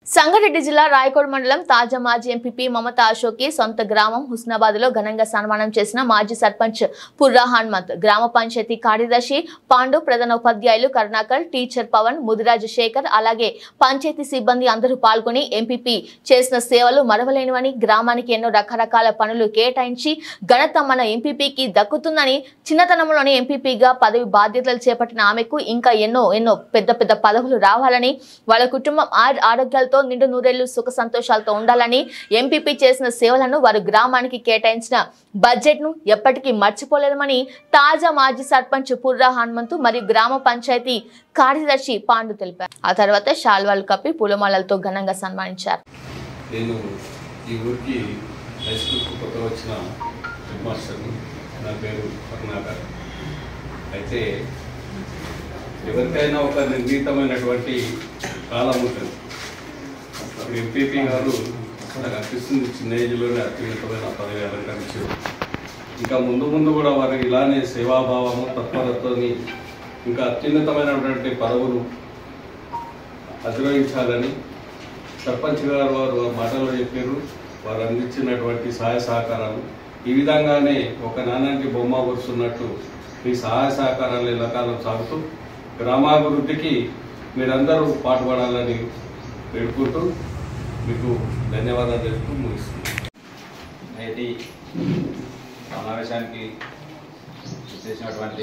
సంగారెడ్డి జిల్లా రాయకోడ్ మండలం తాజా మాజీ ఎంపీపీ మమతా అశోక్కి సొంత గ్రామం హుస్నాబాద్ లో ఘనంగా సన్మానం చేసిన మాజీ సర్పంచ్ పుర్రా హనుమంత్ గ్రామ పంచాయతీ కార్యదర్శి పాండు ప్రధాన ఉపాధ్యాయులు కరుణాకర్ టీచర్ పవన్ ముదిరాజు శేఖర్ అలాగే పంచాయతీ సిబ్బంది అందరూ పాల్గొని ఎంపీపీ చేసిన సేవలు మరవలేనివని గ్రామానికి ఎన్నో రకరకాల పనులు కేటాయించి ఘనత మన ఎంపీపీకి దక్కుతుందని చిన్నతనంలోనే ఎంపీపీగా పదవి బాధ్యతలు చేపట్టిన ఆమెకు ఇంకా ఎన్నో ఎన్నో పెద్ద పెద్ద పదవులు రావాలని వాళ్ళ కుటుంబం ఆర్ ఆరోగ్యాలతో నిండు నూరేళ్లు సుఖ సంతోషాలతో ఉండాలని ఎంపీపీ చేసిన సేవలను వారు గ్రామానికి కేటాయించిన బడ్జెట్ ను ఎప్పటికీ మర్చిపోలేదమని తాజా మాజీ సర్పంచ్ పుర్రా హనుమంతు మరియు గ్రామ పంచాయతీ కార్యదర్శి పాండు తెలిపారు ఆ తర్వాత శాల్వాలు కప్పి పూలమాలలతో ఘనంగా సన్మానించారు నేను ఈ ఊరికి హై స్కూల్కి కొత్తగా వచ్చిన హెడ్ మాస్టర్ని నా పేరు కరుణాకర్ అయితే ఎవరికైనా ఒక నిర్ణీతమైనటువంటి కాలం ఉంటుంది ఇప్పుడు ఎంపీపీ గారు నాకు అనిపిస్తుంది చిన్న ఏజ్లోనే అత్యున్నతమైన పదవి అలంకరించారు ఇంకా ముందు ముందు కూడా వారు ఇలానే సేవాభావము తత్పరతని ఇంకా అత్యున్నతమైనటువంటి పదవులు అధిరోహించాలని సర్పంచ్ గారు వారు వారి మాటల్లో చెప్పారు వారు అందించినటువంటి సహాయ సహకారాలు ఈ విధంగానే ఒక నాణ్యానికి బొమ్మ వస్తున్నట్టు మీ సహాయ సహకారాలు ఎల్లకాలం సాగుతూ గ్రామాభివృద్ధికి మీరందరూ పాటుపడాలని వేడుకుంటూ మీకు ధన్యవాదాలు తెలుపుతూ ముగిస్తున్నాను నేటి సమావేశానికి చేసినటువంటి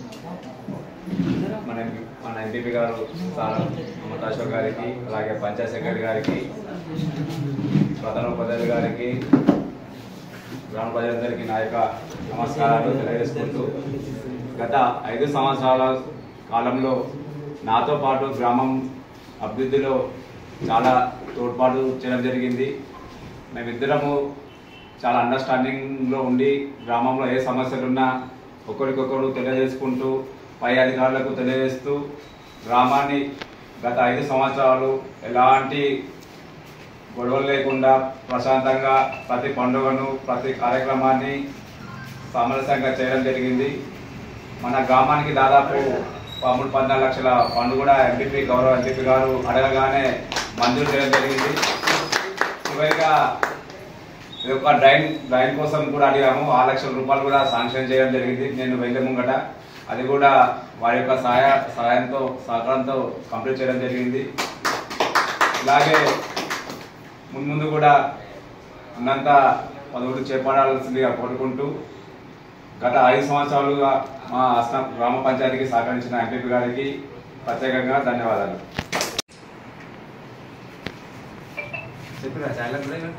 మన ఎంపీ- మన ఎంపీపీ గారు సార్ మమతా అశోక్ గారికి అలాగే పంచాయత్ సెక్రటరీ గారికి ప్రధాన ఉపాధ్యాయులు గారికి గ్రామ ప్రజలందరికీ నా యొక్క నమస్కారాలు తెలియజేసుకుంటూ గత ఐదు సంవత్సరాల కాలంలో నాతో పాటు గ్రామం అభివృద్ధిలో చాలా తోడ్పాటు చేయడం జరిగింది మేమిద్దరము చాలా అండర్స్టాండింగ్లో ఉండి గ్రామంలో ఏ సమస్యలున్నా ఒకరికొకరు తెలియజేసుకుంటూ పై అధికారులకు తెలియజేస్తూ గ్రామాన్ని గత ఐదు సంవత్సరాలు ఎలాంటి గొడవలు లేకుండా ప్రశాంతంగా ప్రతి పండుగను ప్రతి కార్యక్రమాన్ని సామరస్యంగా చేయడం జరిగింది మన గ్రామానికి దాదాపు పదమూడు పద్నాలుగు లక్షల ఫండ్ కూడా ఎంపీపీ గౌరవ ఎంపీపీ గారు అడగగానే మంజూరు చేయడం జరిగింది చివరిగా ఇది ఒక డ్రైన్ డ్రైన్ కోసం కూడా అడిగాము ఆరు లక్షల రూపాయలు కూడా శాంక్షన్ చేయడం జరిగింది నేను వెళ్ళే ముంగట అది కూడా వారి యొక్క సహాయ సహాయంతో సహకారంతో కంప్లీట్ చేయడం జరిగింది ఇలాగే మున్ముందు కూడా ఉన్నంత పదవులు చేపడాల్సిందిగా కోరుకుంటూ గత ఐదు సంవత్సరాలుగా మా అస్నా గ్రామ పంచాయతీకి సహకరించిన ఎంపీపీ గారికి ప్రత్యేకంగా ధన్యవాదాలు చెప్పిరా చాలా కూడా ఇక?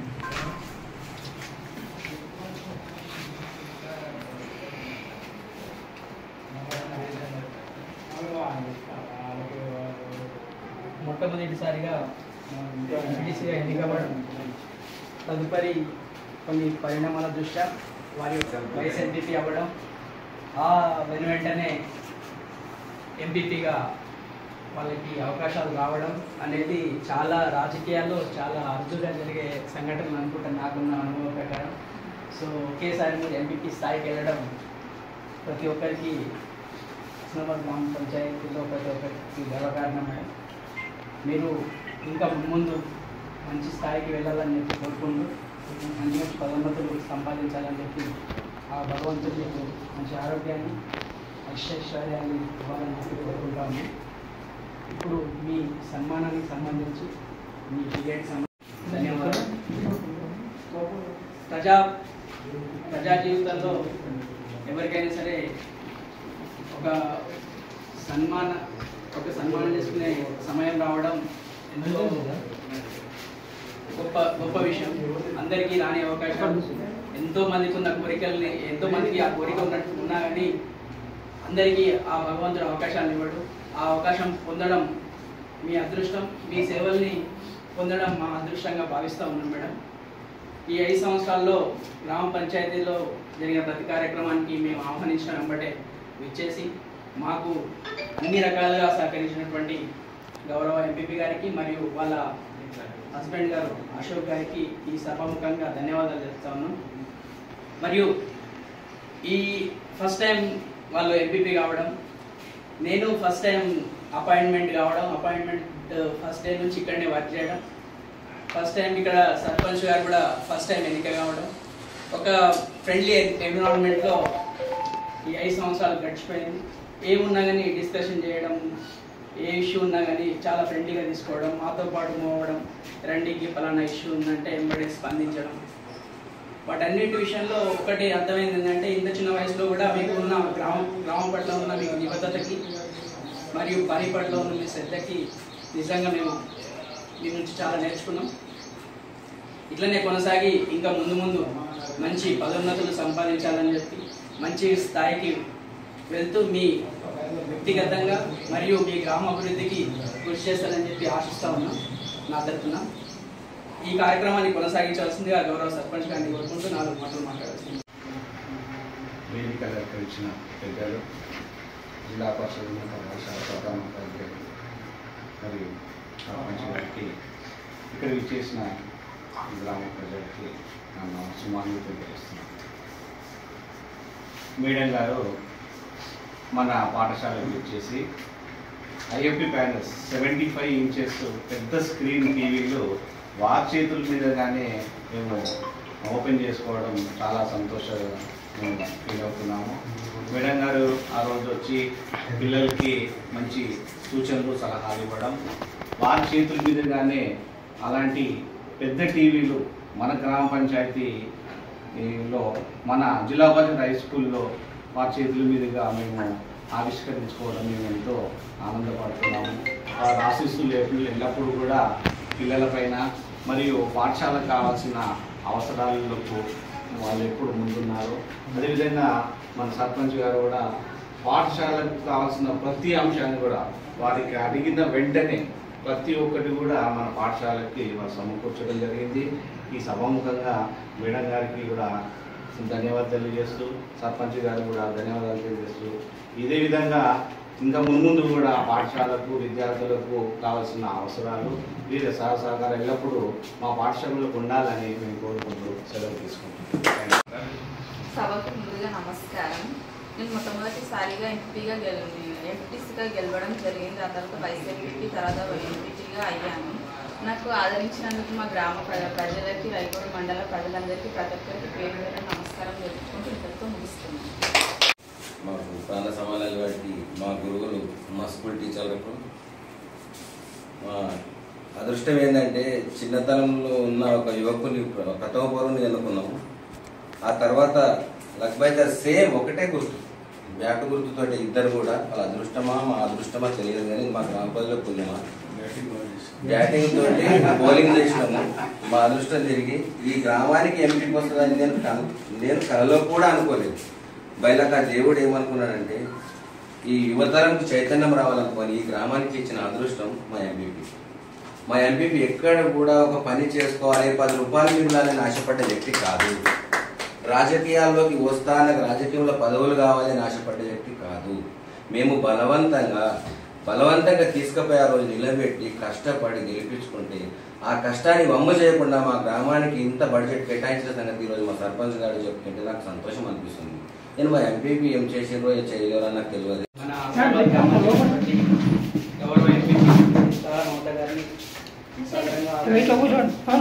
మొట్టమొదటిసారిగా ఎంపీటీసీగా ఎన్నికవ్వడం తదుపరి కొన్ని పరిణామాల దృష్ట్యా వారి యొక్క వైస్ ఎంపీపీ అవ్వడం ఆ వెను వెంటనే ఎంపీపీగా వాళ్ళకి అవకాశాలు రావడం అనేది చాలా రాజకీయాల్లో చాలా అరుదుగా జరిగే సంఘటనలు అనుకుంటాను నాకున్న అనుభవం ప్రకారం సో ఒకేసారి మీరు ఎంపీపీ స్థాయికి వెళ్ళడం ప్రతి ఒక్కరికి హుస్నాబాద్ గ్రామ పంచాయతీలో ప్రతి ఒక్కరికి గర్వకారణం మేడం మీరు ఇంకా ముందు మంచి స్థాయికి వెళ్ళాలని చెప్పి కోరుకుంటూ మంచి మంచి పదోన్నతులు సంపాదించాలని చెప్పి ఆ భగవంతుడు మీకు మంచి ఆరోగ్యాన్ని ఐశ్వర్యాన్ని ఇవ్వాలని చెప్పి కోరుకుంటాము ఇప్పుడు మీ సన్మానానికి సంబంధించి మీ పీరియడ్ సంబంధించి ధన్యవాదాలు ప్రజా ప్రజా జీవితంలో ఎవరికైనా సరే ఒక సన్మాన ఒక సన్మానం చేసుకునే సమయం రావడం ఎంతో గొప్ప గొప్ప విషయం అందరికీ రాని అవకాశం ఎంతో మందికి ఉన్న కోరికల్ని ఎంతో మందికి ఆ కోరిక ఉన్నట్టు ఉన్నా కానీ అందరికీ ఆ భగవంతుడు అవకాశాన్ని ఇవ్వడు ఆ అవకాశం పొందడం మీ అదృష్టం మీ సేవల్ని పొందడం మా అదృష్టంగా భావిస్తూ ఉన్నాం మేడం ఈ ఐదు సంవత్సరాల్లో గ్రామ పంచాయతీలో జరిగిన ప్రతి కార్యక్రమానికి మేము ఆహ్వానించిన వెంబటే విచ్చేసి మాకు అన్ని రకాలుగా సహకరించినటువంటి గౌరవ ఎంపీపీ గారికి మరియు వాళ్ళ హస్బెండ్ గారు అశోక్ గారికి ఈ సభాముఖంగా ధన్యవాదాలు చెప్తా ఉన్నాం మరియు ఈ ఫస్ట్ టైం వాళ్ళు ఎంపీపీ కావడం నేను ఫస్ట్ టైం అపాయింట్మెంట్ కావడం అపాయింట్మెంట్ ఫస్ట్ డే నుంచి ఇక్కడనే వర్క్ చేయడం ఫస్ట్ టైం ఇక్కడ సర్పంచ్ గారు కూడా ఫస్ట్ టైం ఎన్నిక కావడం ఒక ఫ్రెండ్లీ ఎన్విరాన్మెంట్లో ఈ ఐదు సంవత్సరాలు గడిచిపోయింది ఏమున్నా కానీ డిస్కషన్ చేయడం ఏ ఇష్యూ ఉన్నా కానీ చాలా ఫ్రెండ్లీగా తీసుకోవడం మాతో పాటు మోవడం రండికి ఫలానా ఇష్యూ ఉందంటే ఎంబడే స్పందించడం వాటన్నిటి విషయంలో ఒకటి అర్థమైంది ఏంటంటే ఇంత చిన్న వయసులో కూడా మీకు ఉన్న గ్రామం గ్రామం పట్ల ఉన్న మీ నిబద్ధతకి మరియు పని పట్ల ఉన్న మీ శ్రద్ధకి నిజంగా మేము మీ నుంచి చాలా నేర్చుకున్నాం ఇట్లనే కొనసాగి ఇంకా ముందు ముందు మంచి పదోన్నతులు సంపాదించాలని చెప్పి మంచి స్థాయికి వెళ్తూ మీ వ్యక్తిగతంగా మరియు మీ గ్రామ అభివృద్ధికి కృషి చేస్తారని చెప్పి ఆశిస్తా ఉన్నాం నా తరఫున ఈ కార్యక్రమాన్ని కొనసాగించాల్సిందిగా గౌరవ సర్పంచ్ గారిని కోరుకుంటూ నాలుగు మాటలు మాట్లాడాల్సింది వేదిక అలంకరించిన పెద్దలు జిల్లా పరిషత్ ఉన్నత పాఠశాల ప్రధాన ఉపాధ్యాయులు మరియు సర్పంచ్ గారికి ఇక్కడ విచ్చేసిన గ్రామ ప్రజలకి నన్ను సుమాన్లు తెలియజేస్తున్నాను మేడం గారు మన పాఠశాలకు వచ్చేసి IFP panels seventy five inches పెద్ద స్క్రీన్ టీవీలు వారి చేతుల మీదగానే మేము ఓపెన్ చేసుకోవడం చాలా సంతోషంగా మేము ఫీల్ అవుతున్నాము మేడం గారు ఆ రోజు వచ్చి పిల్లలకి మంచి సూచనలు సలహాలు ఇవ్వడం వారి చేతుల మీదుగానే అలాంటి పెద్ద టీవీలు మన గ్రామ పంచాయతీ లో మన జిల్లా పరిషత్ హై స్కూల్లో వారి చేతుల మీదుగా మేము ఆవిష్కరించుకోవడం మేము ఎంతో ఆనందపడుతున్నాము వారి ఆశీస్సులు ఎప్పుడు ఎల్లప్పుడూ కూడా పిల్లలపైన మరియు పాఠశాలకు కావాల్సిన అవసరాలకు వాళ్ళు ఎప్పుడు ముందున్నారు అదేవిధంగా మన సర్పంచ్ గారు కూడా పాఠశాలకు కావాల్సిన ప్రతి అంశాన్ని కూడా వారికి అడిగిన వెంటనే ప్రతి ఒక్కటి కూడా మన పాఠశాలకి వారు సమకూర్చడం జరిగింది ఈ సభాముఖంగా మేడం గారికి కూడా ధన్యవాదాలు తెలియజేస్తూ సర్పంచ్ గారు కూడా ధన్యవాదాలు తెలియజేస్తూ ఇదే విధంగా ఇంకా మున్ముందు కూడా పాఠశాలకు విద్యార్థులకు కావాల్సిన అవసరాలు వీరి సహ సహకారం ఎల్లప్పుడూ మా పాఠశాలలో ఉండాలని మేము కోరుకుంటూ సెలవు తీసుకుంటాం సభకు ముందుగా నమస్కారం నేను మొట్టమొదటిసారిగా ఎంపీగా గెల ఎంపీటీసీగా గెలవడం జరిగింది ఆ తర్వాత వైస్ ఎంపీ తర్వాత ఎంపీటీగా అయ్యాను నాకు ఆదరించినందుకు మా గ్రామ ప్ర- ప్రజలకి రైకోడి మండల ప్రజలందరికీ ప్రతి ఒక్కరికి పేరు పేరు నమస్కారం తెలుపుకుంటూ ఇంతటితో ముగిస్తున్నాను మాకు ప్రాణ సమానాలు వాటికి మా గురువులు మా స్కూల్ టీచర్లకు మా అదృష్టం ఏంటంటే చిన్నతనంలో ఉన్న ఒక యువకుని ప్రథమ పౌరుని ఎన్నుకున్నాము ఆ తర్వాత లక్ష్మీ గారు సేమ్ ఒకటే గుర్తు బ్యాట్ గుర్తుతోటి ఇద్దరు కూడా వాళ్ళ అదృష్టమా మా అదృష్టమా తెలియదు కానీ మా గ్రామ ప్రజల పుణ్యమా బ్యాటింగ్ తోటి బౌలింగ్ చేసినాము మా అదృష్టం తిరిగి ఈ గ్రామానికి ఎంపీకి వస్తుందని నేను కన- నేను కలలో కూడా అనుకోలేదు బయలాక దేవుడు ఏమనుకున్నాడంటే ఈ యువతరంకు చైతన్యం రావాలనుకోని ఈ గ్రామానికి ఇచ్చిన అదృష్టం మా ఎంపీపీ మా ఎంపీపీ ఎక్కడ కూడా ఒక పని చేసుకోవాలి పది రూపాయలు మిగిలాలని ఆశపడ్డ వ్యక్తి కాదు రాజకీయాల్లోకి వస్తానకు రాజకీయంలో పదవులు కావాలని ఆశపడ్డ వ్యక్తి కాదు మేము బలవంతంగా బలవంతంగా తీసుకుపోయి ఆ రోజు నిలబెట్టి కష్టపడి గెలిపించుకుంటే ఆ కష్టాన్ని వమ్మ చేయకుండా మా గ్రామానికి ఇంత బడ్జెట్ కేటాయించిన సంగతి ఈరోజు మా సర్పంచ్ గారు చెప్తుంటే నాకు సంతోషం అనిపిస్తుంది నేను మా ఎంపీపీ ఏం చేసిండ్రో ఏం చేయలేరో అని నాకు తెలియదు మన ఆసిఫాబాద్ గ్రామానికి ఉన్నటువంటి గౌరవ ఎంపీ సార్ మమత గారిని సాధారణంగా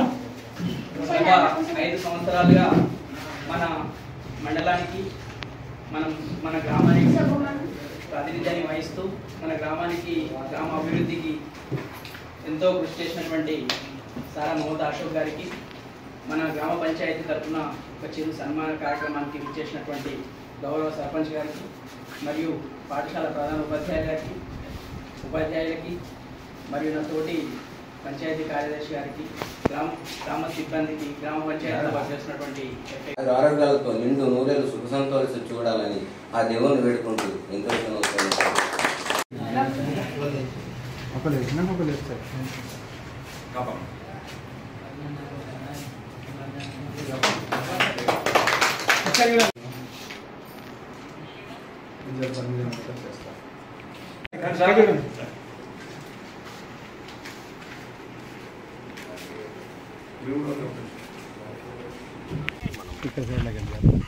గత ఐదు సంవత్సరాలుగా మన మండలానికి మనం మన గ్రామానికి ప్రాతినిధ్యాన్ని వహిస్తూ మన గ్రామానికి గ్రామ అభివృద్ధికి ఎంతో కృషి చేసినటువంటి సారా మమత అశోక్ గారికి మన గ్రామ పంచాయతీ తరఫున ఒక చిరు సన్మాన కార్యక్రమానికి విచ్చేసినటువంటి గౌరవ సర్పంచ్ గారికి మరియు పాఠశాల ప్రధాన ఉపాధ్యాయుల గారికి ఉపాధ్యాయులకి మరియు నా తోటి పంచాయతీ కార్యదర్శి గారికి గ్రామ గ్రామ సిబ్బందికి గ్రామ పంచాయతీలో పనిచేస్తున్నటువంటి ఎఫ్ఐ ఆరోగ్యాలతో నిండు నూరేళ్ళు సుఖ సంతోషం చూడాలని ఆ దేవుని వేడుకుంటూ ఎంతో నమస్కారం ఇక్కడ